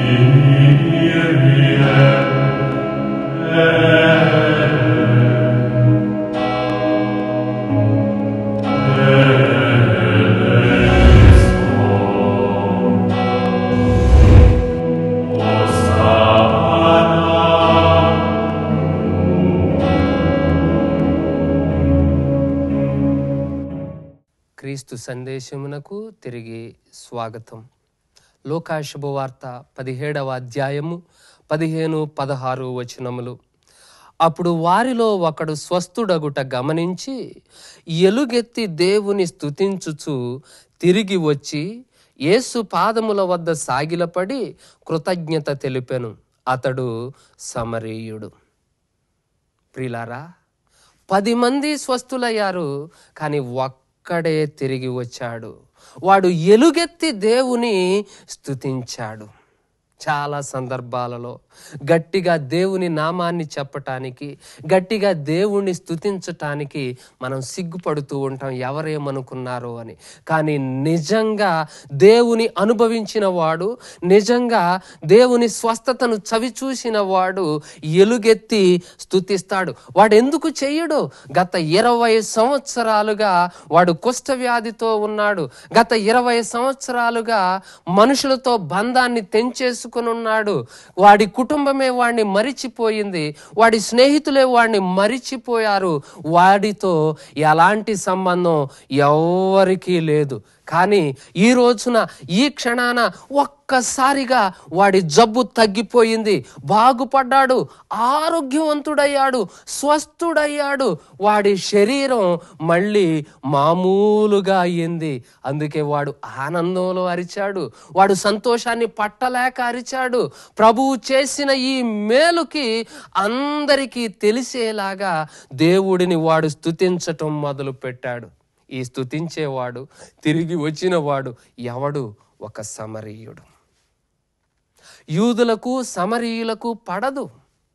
క్రీస్తు సందేశమునకు తిరిగి స్వాగతం లోకా శుభవార్త పదిహేడవ అధ్యాయము పదిహేను పదహారు వచనములు అప్పుడు వారిలో ఒకడు స్వస్థుడగుట గమనించి ఎలుగెత్తి దేవుని స్తుతించుచు తిరిగి వచ్చి యేసు పాదముల వద్ద సాగిలపడి కృతజ్ఞత తెలిపెను అతడు సమరీయుడు ప్రిలారా పది మంది స్వస్థులయ్యారు కానీ ఒక్కడే తిరిగి వచ్చాడు వాడు ఎలుగెత్తి దేవుని స్తుతించాడు చాలా సందర్భాలలో గట్టిగా దేవుని నామాన్ని చెప్పటానికి గట్టిగా దేవుణ్ణి స్తుతించటానికి మనం సిగ్గుపడుతూ ఉంటాం ఎవరేమనుకున్నారో అని కానీ నిజంగా దేవుని అనుభవించిన వాడు నిజంగా దేవుని స్వస్థతను చవిచూసిన వాడు ఎలుగెత్తి స్తుతిస్తాడు వాడు ఎందుకు చెయ్యడు గత ఇరవై సంవత్సరాలుగా వాడు కుష్ఠవ్యాధితో ఉన్నాడు గత ఇరవై సంవత్సరాలుగా మనుషులతో బంధాన్ని తెంచేసుకుని ఉన్నాడు వాడి కుటుంబమే వాడిని మరిచిపోయింది వాడి స్నేహితులే వాడిని మరిచిపోయారు వాడితో ఎలాంటి సంబంధం ఎవరికీ లేదు కానీ ఈ రోజున ఈ క్షణాన ఒక్కసారిగా వాడి జబ్బు తగ్గిపోయింది బాగుపడ్డాడు ఆరోగ్యవంతుడయ్యాడు స్వస్థుడయ్యాడు వాడి శరీరం మళ్ళీ మామూలుగా అయ్యింది అందుకే వాడు ఆనందంలో అరిచాడు వాడు సంతోషాన్ని పట్టలేక అరిచాడు ప్రభువు చేసిన ఈ మేలుకి అందరికీ తెలిసేలాగా దేవుడిని వాడు స్తుతించటం మొదలు పెట్టాడు ఈ స్తుతించేవాడు తిరిగి వచ్చినవాడు ఎవడు ఒక సమరీయుడు యూదులకు సమరీయులకు పడదు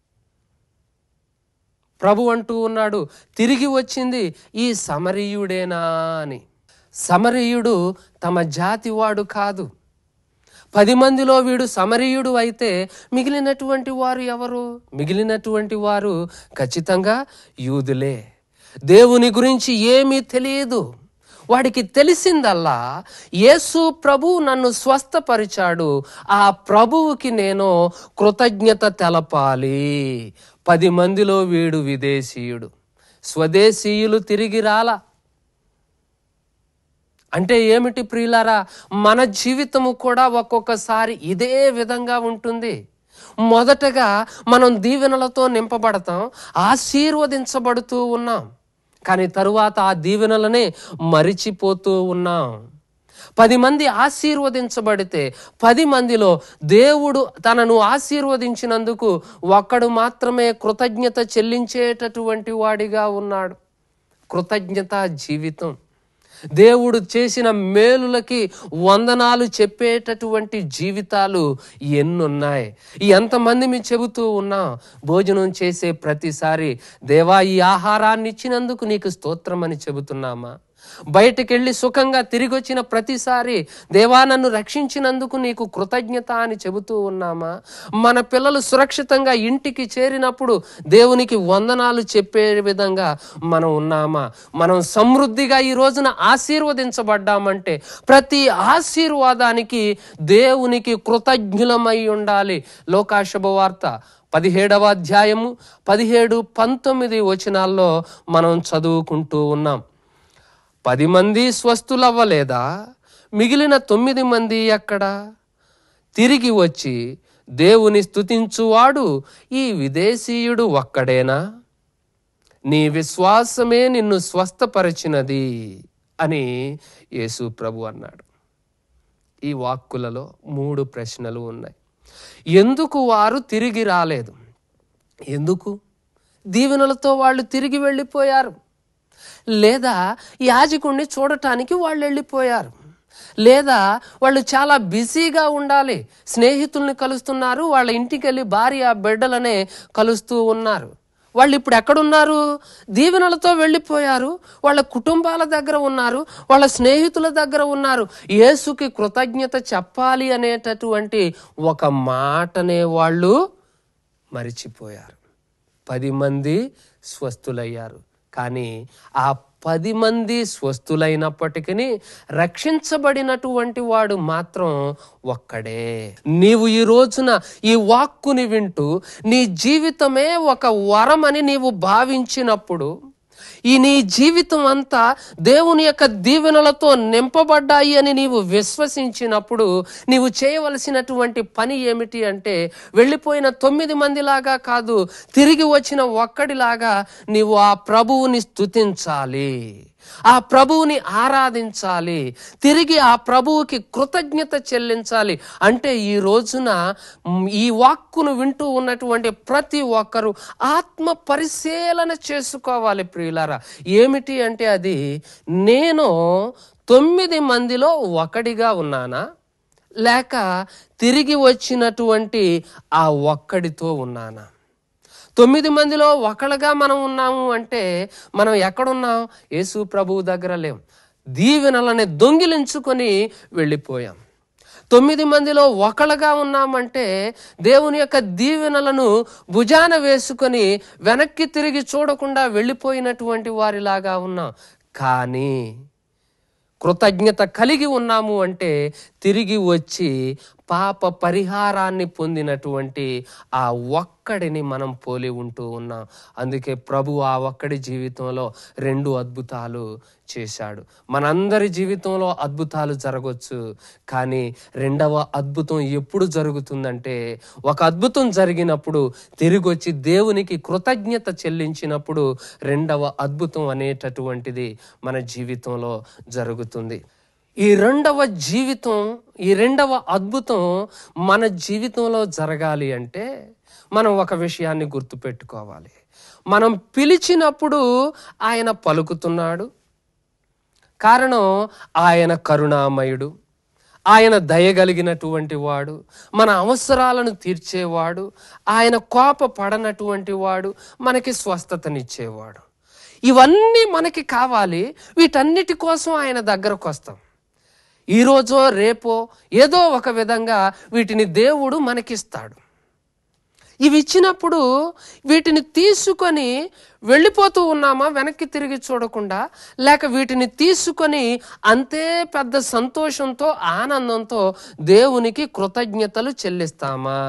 ప్రభు అంటూ ఉన్నాడు తిరిగి వచ్చింది ఈ సమరీయుడేనా అని సమరీయుడు తమ జాతివాడు కాదు పది మందిలో వీడు సమరీయుడు అయితే మిగిలినటువంటి వారు ఎవరు మిగిలినటువంటి వారు ఖచ్చితంగా యూదులే దేవుని గురించి ఏమీ తెలియదు వాడికి తెలిసిందల్లా యేసు ప్రభు నన్ను స్వస్థపరిచాడు ఆ ప్రభువుకి నేను కృతజ్ఞత తెలపాలి పది మందిలో వీడు విదేశీయుడు స్వదేశీయులు తిరిగి రాలా అంటే ఏమిటి ప్రియులారా మన జీవితము కూడా ఒక్కొక్కసారి ఇదే విధంగా ఉంటుంది మొదటగా మనం దీవెనలతో నింపబడతాం ఆశీర్వదించబడుతూ ఉన్నాం కానీ తరువాత ఆ దీవెనలనే మరిచిపోతూ ఉన్నాం పది మంది ఆశీర్వదించబడితే పది మందిలో దేవుడు తనను ఆశీర్వదించినందుకు ఒక్కడు మాత్రమే కృతజ్ఞత చెల్లించేటటువంటి వాడిగా ఉన్నాడు కృతజ్ఞత జీవితం దేవుడు చేసిన మేలులకి వందనాలు చెప్పేటటువంటి జీవితాలు ఎన్నున్నాయి ఎంతమంది మేము చెబుతూ ఉన్నా భోజనం చేసే ప్రతిసారి దేవా ఈ ఆహారాన్ని ఇచ్చినందుకు నీకు స్తోత్రం అని చెబుతున్నామా బయటకెళ్ళి సుఖంగా తిరిగి వచ్చిన ప్రతిసారి దేవా నన్ను రక్షించినందుకు నీకు కృతజ్ఞత అని చెబుతూ ఉన్నామా మన పిల్లలు సురక్షితంగా ఇంటికి చేరినప్పుడు దేవునికి వందనాలు చెప్పే విధంగా మనం ఉన్నామా మనం సమృద్ధిగా ఈ రోజున ఆశీర్వదించబడ్డామంటే ప్రతి ఆశీర్వాదానికి దేవునికి కృతజ్ఞులమై ఉండాలి లోకాశుభవార్త పదిహేడవ అధ్యాయము పదిహేడు పంతొమ్మిది వచనాల్లో మనం చదువుకుంటూ ఉన్నాం పది మంది స్వస్థులవ్వలేదా మిగిలిన తొమ్మిది మంది ఎక్కడ తిరిగి వచ్చి దేవుని స్తుతించువాడు ఈ విదేశీయుడు ఒక్కడేనా నీ విశ్వాసమే నిన్ను స్వస్థపరిచినది అని యేసు ప్రభు అన్నాడు ఈ వాక్కులలో మూడు ప్రశ్నలు ఉన్నాయి ఎందుకు వారు తిరిగి రాలేదు ఎందుకు దీవెనలతో వాళ్ళు తిరిగి వెళ్ళిపోయారు లేదా యాజకుణ్ణి చూడటానికి వాళ్ళు వెళ్ళిపోయారు లేదా వాళ్ళు చాలా బిజీగా ఉండాలి స్నేహితుల్ని కలుస్తున్నారు వాళ్ళ ఇంటికి వెళ్ళి భార్య బిడ్డలనే కలుస్తూ ఉన్నారు వాళ్ళు ఇప్పుడు ఎక్కడున్నారు దీవెనలతో వెళ్ళిపోయారు వాళ్ళ కుటుంబాల దగ్గర ఉన్నారు వాళ్ళ స్నేహితుల దగ్గర ఉన్నారు యేసుకి కృతజ్ఞత చెప్పాలి అనేటటువంటి ఒక మాటనే వాళ్ళు మరిచిపోయారు పది మంది స్వస్థులయ్యారు కానీ ఆ పది మంది స్వస్థులైనప్పటికీ రక్షించబడినటువంటి వాడు మాత్రం ఒక్కడే నీవు ఈ రోజున ఈ వాక్కుని వింటూ నీ జీవితమే ఒక వరమని నీవు భావించినప్పుడు ఈ నీ జీవితం అంతా దేవుని యొక్క దీవెనలతో నింపబడ్డాయి అని నీవు విశ్వసించినప్పుడు నీవు చేయవలసినటువంటి పని ఏమిటి అంటే వెళ్ళిపోయిన తొమ్మిది మందిలాగా కాదు తిరిగి వచ్చిన ఒక్కడిలాగా నీవు ఆ ప్రభువుని స్తుతించాలి ఆ ప్రభువుని ఆరాధించాలి తిరిగి ఆ ప్రభువుకి కృతజ్ఞత చెల్లించాలి అంటే ఈ రోజున మ్, ఈ వాక్కును వింటూ ఉన్నటువంటి ప్రతి ఒక్కరూ ఆత్మ పరిశీలన చేసుకోవాలి ప్రియులారా ఏమిటి అంటే అది నేను తొమ్మిది మందిలో ఒకడిగా ఉన్నానా లేక తిరిగి వచ్చినటువంటి ఆ ఒక్కడితో ఉన్నానా తొమ్మిది మందిలో ఒకళ్ళగా మనం ఉన్నాము అంటే మనం ఎక్కడున్నాం యేసు ప్రభువు దగ్గర లేం దీవెనలని దొంగిలించుకొని వెళ్ళిపోయాం తొమ్మిది మందిలో ఒకళ్ళగా ఉన్నామంటే దేవుని యొక్క దీవెనలను భుజాన వేసుకొని వెనక్కి తిరిగి చూడకుండా వెళ్ళిపోయినటువంటి వారిలాగా ఉన్నాం కానీ కృతజ్ఞత కలిగి ఉన్నాము అంటే తిరిగి వచ్చి పాప పరిహారాన్ని పొందినటువంటి ఆ ఒక్కడిని మనం పోలి ఉంటూ ఉన్నాం అందుకే ప్రభు ఆ ఒక్కడి జీవితంలో రెండు అద్భుతాలు చేశాడు మనందరి జీవితంలో అద్భుతాలు జరగవచ్చు కానీ రెండవ అద్భుతం ఎప్పుడు జరుగుతుందంటే ఒక అద్భుతం జరిగినప్పుడు తిరిగి వచ్చి దేవునికి కృతజ్ఞత చెల్లించినప్పుడు రెండవ అద్భుతం అనేటటువంటిది మన జీవితంలో జరుగుతుంది ఈ రెండవ జీవితం ఈ రెండవ అద్భుతం మన జీవితంలో జరగాలి అంటే మనం ఒక విషయాన్ని గుర్తుపెట్టుకోవాలి మనం పిలిచినప్పుడు ఆయన పలుకుతున్నాడు కారణం ఆయన కరుణామయుడు ఆయన దయగలిగినటువంటి వాడు మన అవసరాలను తీర్చేవాడు ఆయన కోప పడనటువంటి వాడు మనకి స్వస్థతనిచ్చేవాడు ఇవన్నీ మనకి కావాలి వీటన్నిటి కోసం ఆయన దగ్గరకు వస్తాం ఈరోజో రేపో ఏదో ఒక విధంగా వీటిని దేవుడు మనకిస్తాడు ఇవి ఇచ్చినప్పుడు వీటిని తీసుకొని వెళ్ళిపోతూ ఉన్నామా వెనక్కి తిరిగి చూడకుండా లేక వీటిని తీసుకొని అంతే పెద్ద సంతోషంతో ఆనందంతో దేవునికి కృతజ్ఞతలు చెల్లిస్తామా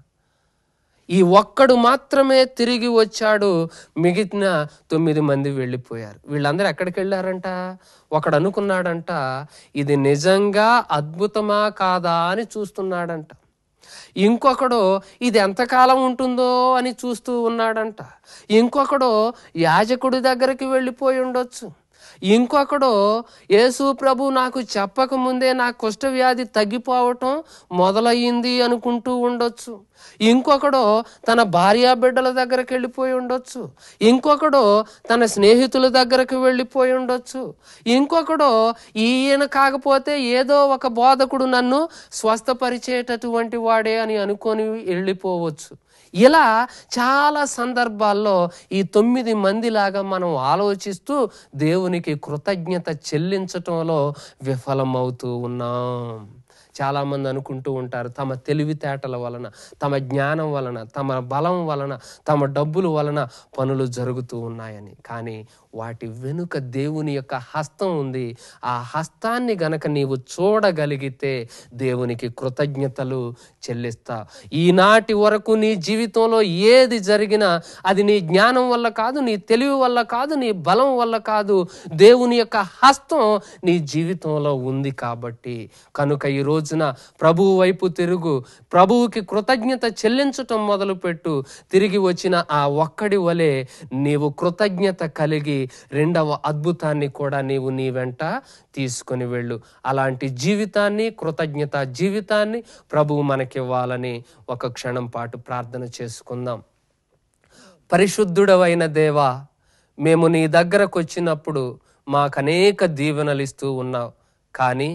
ఈ ఒక్కడు మాత్రమే తిరిగి వచ్చాడు మిగిలిన తొమ్మిది మంది వెళ్ళిపోయారు వీళ్ళందరూ ఎక్కడికి వెళ్ళారంట ఒకడు అనుకున్నాడంట ఇది నిజంగా అద్భుతమా కాదా అని చూస్తున్నాడంట ఇంకొకడు ఇది ఎంతకాలం ఉంటుందో అని చూస్తూ ఉన్నాడంట ఇంకొకడు యాజకుడి దగ్గరికి వెళ్ళిపోయి ఉండొచ్చు ఇంకొకడు యేసు ప్రభు నాకు చెప్పక ముందే నా కుష్ఠవ్యాధి తగ్గిపోవటం మొదలయ్యింది అనుకుంటూ ఉండొచ్చు ఇంకొకడు తన భార్యా బిడ్డల దగ్గరికి వెళ్ళిపోయి ఉండొచ్చు ఇంకొకడు తన స్నేహితుల దగ్గరకు వెళ్ళిపోయి ఉండొచ్చు ఇంకొకడు ఈయన కాకపోతే ఏదో ఒక బోధకుడు నన్ను స్వస్థపరిచేటటువంటి వాడే అని అనుకొని వెళ్ళిపోవచ్చు ఇలా చాలా సందర్భాల్లో ఈ తొమ్మిది మందిలాగా మనం ఆలోచిస్తూ దేవునికి కృతజ్ఞత చెల్లించటంలో విఫలమవుతూ ఉన్నాం చాలామంది అనుకుంటూ ఉంటారు తమ తెలివితేటల వలన తమ జ్ఞానం వలన తమ బలం వలన తమ డబ్బుల వలన పనులు జరుగుతూ ఉన్నాయని కానీ వాటి వెనుక దేవుని యొక్క హస్తం ఉంది ఆ హస్తాన్ని గనక నీవు చూడగలిగితే దేవునికి కృతజ్ఞతలు చెల్లిస్తా ఈనాటి వరకు నీ జీవితంలో ఏది జరిగినా అది నీ జ్ఞానం వల్ల కాదు నీ తెలివి వల్ల కాదు నీ బలం వల్ల కాదు దేవుని యొక్క హస్తం నీ జీవితంలో ఉంది కాబట్టి కనుక ఈ రోజున ప్రభువు వైపు తిరుగు ప్రభువుకి కృతజ్ఞత చెల్లించటం మొదలుపెట్టు తిరిగి వచ్చిన ఆ ఒక్కడి వలె నీవు కృతజ్ఞత కలిగి రెండవ అద్భుతాన్ని కూడా నీవు నీ వెంట తీసుకొని వెళ్ళు అలాంటి జీవితాన్ని కృతజ్ఞత జీవితాన్ని ప్రభువు మనకివ్వాలని ఒక క్షణం పాటు ప్రార్థన చేసుకుందాం పరిశుద్ధుడవైన దేవా మేము నీ దగ్గరకు వచ్చినప్పుడు మాకు అనేక దీవెనలు ఇస్తూ ఉన్నావు కానీ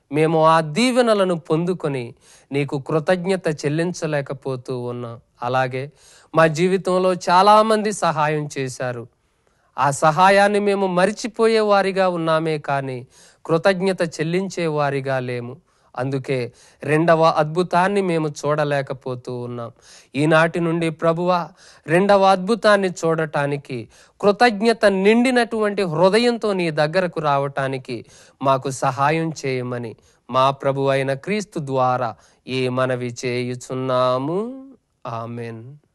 మేము ఆ దీవెనలను పొందుకొని నీకు కృతజ్ఞత చెల్లించలేకపోతూ ఉన్నాం అలాగే మా జీవితంలో చాలామంది సహాయం చేశారు ఆ సహాయాన్ని మేము మరిచిపోయే వారిగా ఉన్నామే కానీ కృతజ్ఞత చెల్లించే వారిగా లేము అందుకే రెండవ అద్భుతాన్ని మేము చూడలేకపోతూ ఉన్నాం ఈనాటి నుండి ప్రభువ రెండవ అద్భుతాన్ని చూడటానికి కృతజ్ఞత నిండినటువంటి హృదయంతో నీ దగ్గరకు రావటానికి మాకు సహాయం చేయమని మా ప్రభు అయిన క్రీస్తు ద్వారా ఏ మనవి చేయుచున్నాము ఆమెన్